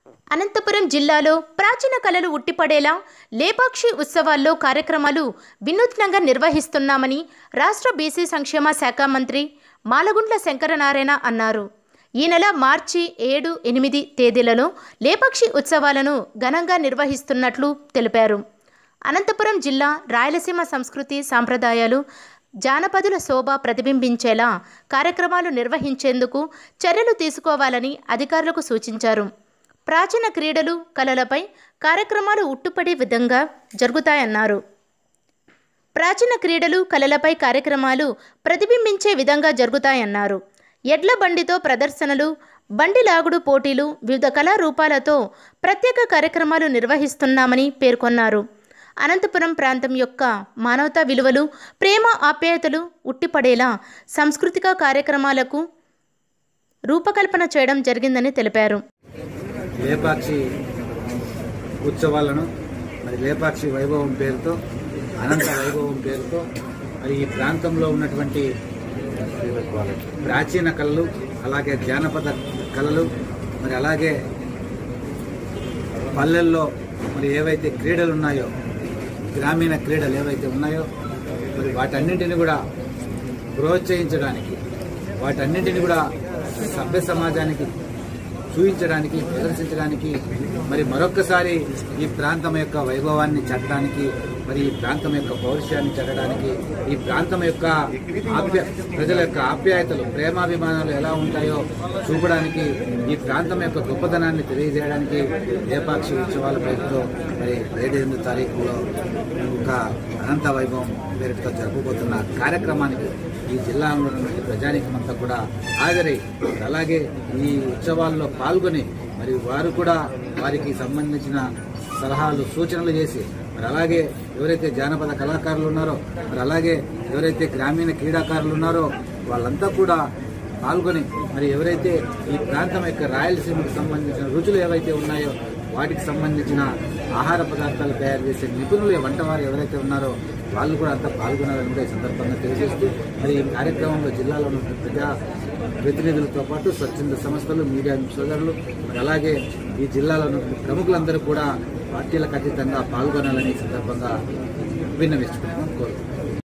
అనంతపురం జిల్లాలో ప్రాచీన కళలు ఉట్టిపడేలా లేపాక్షి ఉత్సవాల్లో కార్యక్రమాలు వినూత్నంగా నిర్వహిస్తున్నామని రాష్ట్ర బీసీ సంక్షేమ శాఖ మంత్రి మాలగుండ్ల శంకరనారాయణ అన్నారు ఈ నెల మార్చి ఏడు ఎనిమిది తేదీలలో లేపాక్షి ఉత్సవాలను ఘనంగా నిర్వహిస్తున్నట్లు తెలిపారు అనంతపురం జిల్లా రాయలసీమ సంస్కృతి సాంప్రదాయాలు జానపదుల శోభ ప్రతిబింబించేలా కార్యక్రమాలు నిర్వహించేందుకు చర్యలు తీసుకోవాలని అధికారులకు సూచించారు ప్రాచీన క్రీడలు కళలపై కార్యక్రమాలు ఉట్టుపడే విధంగా జరుగుతాయన్నారు ప్రాచీన క్రీడలు కళలపై కార్యక్రమాలు ప్రతిబింబించే విధంగా జరుగుతాయన్నారు ఎడ్ల బండితో ప్రదర్శనలు బండి లాగుడు పోటీలు వివిధ కళారూపాలతో ప్రత్యేక కార్యక్రమాలు నిర్వహిస్తున్నామని పేర్కొన్నారు అనంతపురం ప్రాంతం యొక్క మానవతా విలువలు ప్రేమ ఆప్యాయతలు ఉట్టిపడేలా సాంస్కృతిక కార్యక్రమాలకు రూపకల్పన చేయడం జరిగిందని తెలిపారు లేపాక్షి ఉత్సవాలను మరి లేపాక్షి వైభవం పేరుతో అనంత వైభవం పేరుతో మరి ఈ ప్రాంతంలో ఉన్నటువంటి ప్రాచీన కళలు అలాగే జానపద కళలు మరి అలాగే పల్లెల్లో మరి ఏవైతే క్రీడలు ఉన్నాయో గ్రామీణ క్రీడలు ఏవైతే ఉన్నాయో మరి వాటన్నింటిని కూడా ప్రోత్సహించడానికి వాటన్నింటిని కూడా సభ్య సమాజానికి చూపించడానికి ప్రదర్శించడానికి మరి మరొక్కసారి ఈ ప్రాంతం యొక్క వైభవాన్ని చట్టడానికి మరి ఈ ప్రాంతం యొక్క పౌరుషాన్ని చట్టడానికి ఈ ప్రాంతం యొక్క ఆప్య ప్రజల యొక్క ఆప్యాయతలు ప్రేమాభిమానాలు ఎలా ఉంటాయో చూపడానికి ఈ ప్రాంతం యొక్క గొప్పతనాన్ని తెలియజేయడానికి లేపాక్షి ఉత్సవాల పేరుతో మరి ఏడెనిమిది తారీఖులో ఒక అనంత వైభవం పేరుతో జరుపుకోతున్న కార్యక్రమానికి ఈ జిల్లాలో ఉన్నటువంటి ప్రజానికమంతా కూడా హాజరై అలాగే ఈ ఉత్సవాల్లో పాల్గొని మరి వారు కూడా వారికి సంబంధించిన సలహాలు సూచనలు చేసి మరి అలాగే ఎవరైతే జానపద కళాకారులు ఉన్నారో మరి అలాగే ఎవరైతే గ్రామీణ క్రీడాకారులు ఉన్నారో వాళ్ళంతా కూడా పాల్గొని మరి ఎవరైతే ఈ ప్రాంతం యొక్క రాయలసీమకు సంబంధించిన రుచులు ఏవైతే ఉన్నాయో వాటికి సంబంధించిన ఆహార పదార్థాలు తయారు చేసే నిపుణులు వంటవారు ఎవరైతే ఉన్నారో వాళ్ళు కూడా అంతా పాల్గొనాలని కూడా ఈ సందర్భంగా తెలియజేస్తూ మరి ఈ కార్యక్రమంలో జిల్లాలో ఉన్న ప్రజా ప్రతినిధులతో పాటు స్వచ్ఛంద సంస్థలు మీడియా సోదరులు మరి అలాగే ఈ జిల్లాలో ఉన్న ప్రముఖులందరూ కూడా పార్టీలకు అతీతంగా పాల్గొనాలని ఈ సందర్భంగా విన్నవిస్తున్నాం కోరుకుంటున్నాం